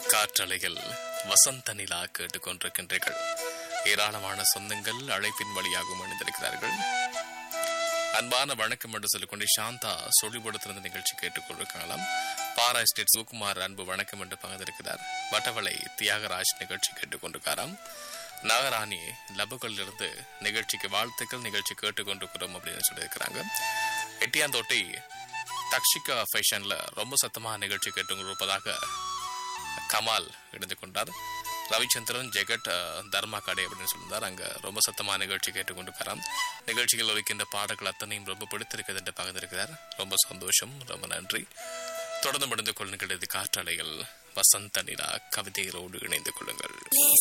காற்றலையில் வசந்த நிலா கேட்டுக்கொண்டிருக்கின்றீர்கள் ஏராளமான சொந்தங்கள் அழைப்பின் வழியாகவும் இணைந்திருக்கிறார்கள் அன்பான வணக்கம் என்று சொல்லிக்கொண்டு சாந்தா சொல்லிப்படுத்திருந்த நிகழ்ச்சி கேட்டுக்கொண்டிருக்கலாம் பாரா எஸ்டேட் சுகுமார் அன்பு வணக்கம் என்று பகிர்ந்திருக்கிறார் வட்டவளை தியாகராஜ் நிகழ்ச்சி கேட்டுக்கொண்டிருக்காராம் நாகராணி லபுகளிலிருந்து நிகழ்ச்சிக்கு வாழ்த்துக்கள் நிகழ்ச்சி கேட்டுக்கொண்டிருக்கிறோம் அப்படின்னு சொல்லியிருக்கிறாங்க எட்டியாந்தோட்டை தக்ஷிகா ஃபேஷன்ல ரொம்ப சத்தமா நிகழ்ச்சி கேட்டுக்கொண்டிருப்பதாக கமால் இணைந்து கொண்டார் ரவிச்சந்திரன் ஜெகட் அஹ், தர்மா கடை அப்படின்னு சொல்லியிருந்தார் அங்க ரொம்ப சத்தமா நிகழ்ச்சி கேட்டுக்கொண்டிருக்கிறார் நிகழ்ச்சிகள் ஒலிக்கின்ற பாடல்கள் அத்தனையும் ரொம்ப பிடித்திருக்கிறது என்று பகிர்ந்திருக்கிறார் ரொம்ப சந்தோஷம் ரொம்ப நன்றி தொடர்ந்து முடிந்து கொள்ளுங்கள் இது காற்றலைகள் வசந்த நிலா கவிதையரோடு இணைந்து கொள்ளுங்கள்